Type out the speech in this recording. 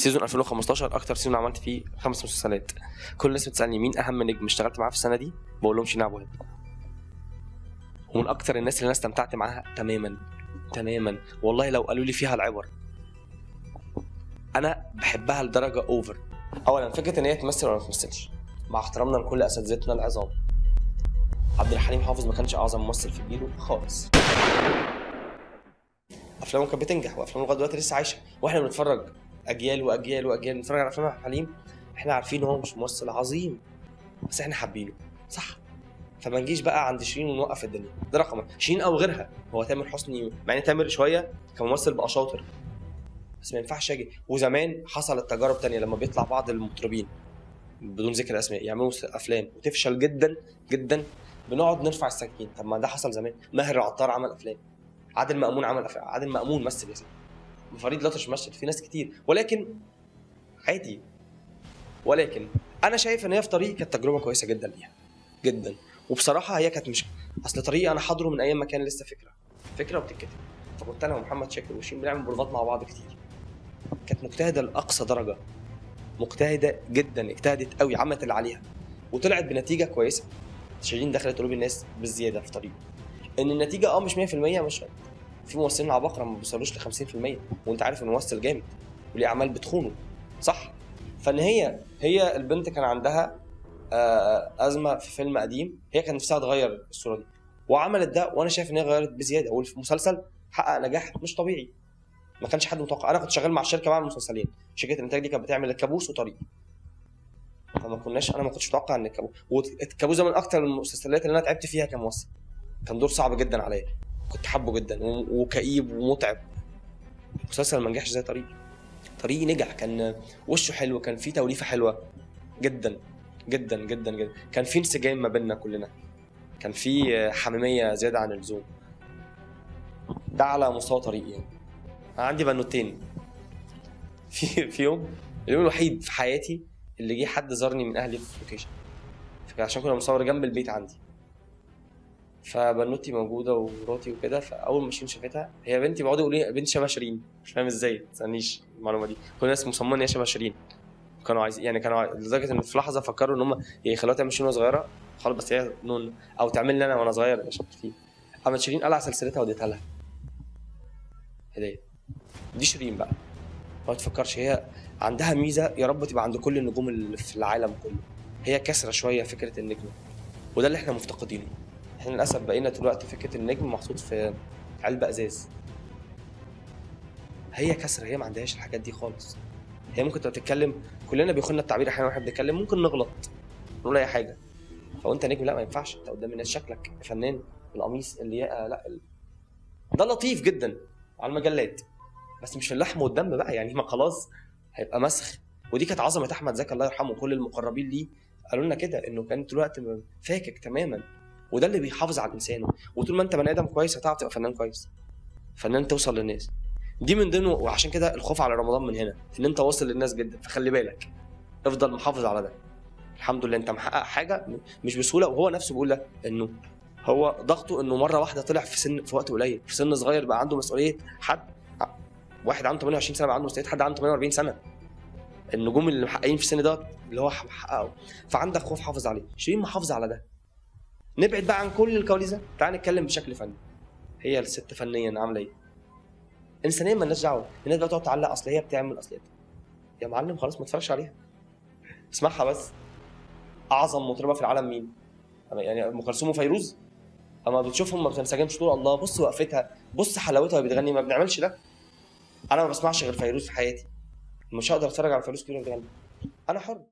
سيزون 2015 اكتر سيزون عملت فيه خمس مسلسلات كل الناس بتسالني مين اهم نجم اشتغلت معاه في السنه دي بقول لهم شيرين عبد الوهاب ومن اكتر الناس اللي انا استمتعت معاها تماما تماما والله لو قالوا لي فيها العبر انا بحبها لدرجه اوفر اولا فكره ان هي تمثل ولا ما تمثلش مع احترامنا لكل اساتذتنا العظام عبد الحليم حافظ ما كانش اعظم ممثل في جيله خالص افلامه كانت بتنجح وافلامه لغايه دلوقتي لسه عايشه واحنا بنتفرج اجيال واجيال واجيال بنتفرج على افلام عبد الحليم احنا عارفين ان هو مش ممثل عظيم بس احنا حابينه صح فما نجيش بقى عند شيرين ونوقف الدنيا ده رقم واحد. شيرين او غيرها هو تامر حسني مع ان تامر شويه كممثل بقى شاطر بس ما ينفعش اجي وزمان حصلت تجارب تانية لما بيطلع بعض المطربين بدون ذكر اسماء يعملوا افلام وتفشل جدا جدا بنقعد نرفع السكين طب ما ده حصل زمان ماهر العطار عمل افلام عادل مامون عمل افلام عادل مامون مثل يا سيدي فريد الأطرش مثل في ناس كتير ولكن عادي ولكن انا شايف ان هي في طريق كانت تجربه كويسه جدا ليها جدا وبصراحه هي كانت مش اصل طريق انا حاضره من ايام ما كان لسه فكره فكره وبتتكتب فكنت انا ومحمد شاكر وشين بنعمل بروفات مع بعض كتير كانت مجتهده لاقصى درجه مجتهده جدا اجتهدت قوي عملت اللي عليها وطلعت بنتيجه كويسه شيرين دخلت قلوب الناس بالزياده في طريق ان النتيجه اه مش 100% مش في ممثلين عباقره ما بيوصلوش ل 50% وانت عارف ان ممثل جامد وليه اعمال بتخونه صح فان هي هي البنت كان عندها آه، ازمه في فيلم قديم هي كان نفسها تغير الصوره دي وعملت ده وانا شايف ان هي غيرت بزياده والمسلسل حقق نجاح مش طبيعي ما كانش حد متوقع انا كنت شغال مع الشركه بعمل مسلسلين شركه الانتاج دي كانت بتعمل الكابوس وطريق فما كناش انا ما كنتش متوقع ان الكابوس والكابوس ده من اكتر المسلسلات اللي انا تعبت فيها كممثل كان دور صعب جدا عليا كنت حابه جدا و- وكئيب ومتعب المسلسل ما نجحش زي طريق طريق نجح كان وشه حلو كان فيه توليفه حلوه جدا جدا جدا جدا كان في انسجام ما بيننا كلنا كان في حميميه زياده عن اللزوم ده على مستوى طريق يعني انا عندي بنوتين في في يوم اليوم الوحيد في حياتي اللي جه حد زارني من اهلي في لوكيشن عشان كنا مصور جنب البيت عندي فبنوتي موجوده ومراتي وكده فاول ما شيرين شافتها هي بنتي بيقعدوا يقولوا لي بنتي شبه شيرين مش فاهم ازاي ما تسالنيش المعلومه دي كل الناس مصممه ان هي شبه شيرين كانوا عايزين يعني كانوا عايز- لدرجه ان في لحظه فكروا ان هم يخلوها تعمل شيرين وهي صغيره خلاص بس هي نون او تعمل لي انا وانا صغير مش عارفين اما شيرين قلع سلسلتها وديتها لها هديه دي شيرين بقى ما تفكرش هي عندها ميزه يا رب تبقى عند كل النجوم اللي في العالم كله هي كسره شويه فكره النجم وده اللي احنا مفتقدينه احنا للاسف بقينا طول الوقت فكره النجم محطوط في علبه ازاز هي كسره هي ما عندهاش الحاجات دي خالص هي ممكن تبقى تتكلم كلنا بيخوننا التعبير احيانا واحنا بنتكلم ممكن نغلط نقول اي حاجه فوانت نجم لا ما ينفعش انت قدام الناس شكلك فنان القميص اللي لا ال... ده لطيف جدا على المجلات بس مش في اللحم والدم بقى يعني ما خلاص هيبقى مسخ ودي كانت عظمه احمد زكي الله يرحمه كل المقربين ليه قالوا لنا كده انه كان طول الوقت فاكك تماما وده اللي بيحافظ على الانسان وطول ما انت بني ادم كويس هتعرف تبقى فنان كويس فنان توصل للناس دي من ضمن وعشان كده الخوف على رمضان من هنا ان انت واصل للناس جدا فخلي بالك افضل محافظ على ده الحمد لله انت محقق حاجه مش بسهوله وهو نفسه بيقول لك انه هو ضغطه انه مره واحده طلع في سن في وقت قليل في سن صغير بقى عنده مسؤوليه حد واحد عنده 28 سنه بقى عنده مسؤوليه حد عنده 48 سنه النجوم اللي محققين في السن ده اللي هو محققه فعندك خوف حافظ عليه شيرين محافظه على ده نبعد بقى عن كل الكواليس ده تعال نتكلم بشكل فني هي الست فنيا عامله ايه انسانيا مالناش دعوه الناس بقى تقعد تعلق اصل هي بتعمل اصل هي يا معلم خلاص ما تتفرجش عليها اسمعها بس اعظم مطربه في العالم مين يعني ام كلثوم وفيروز اما بتشوفهم ما بتنسجمش تقول الله بص وقفتها بص حلاوتها وهي بتغني ما بنعملش ده انا ما بسمعش غير فيروز في حياتي مش هقدر اتفرج على فيروز كتير وهي بتغني انا حر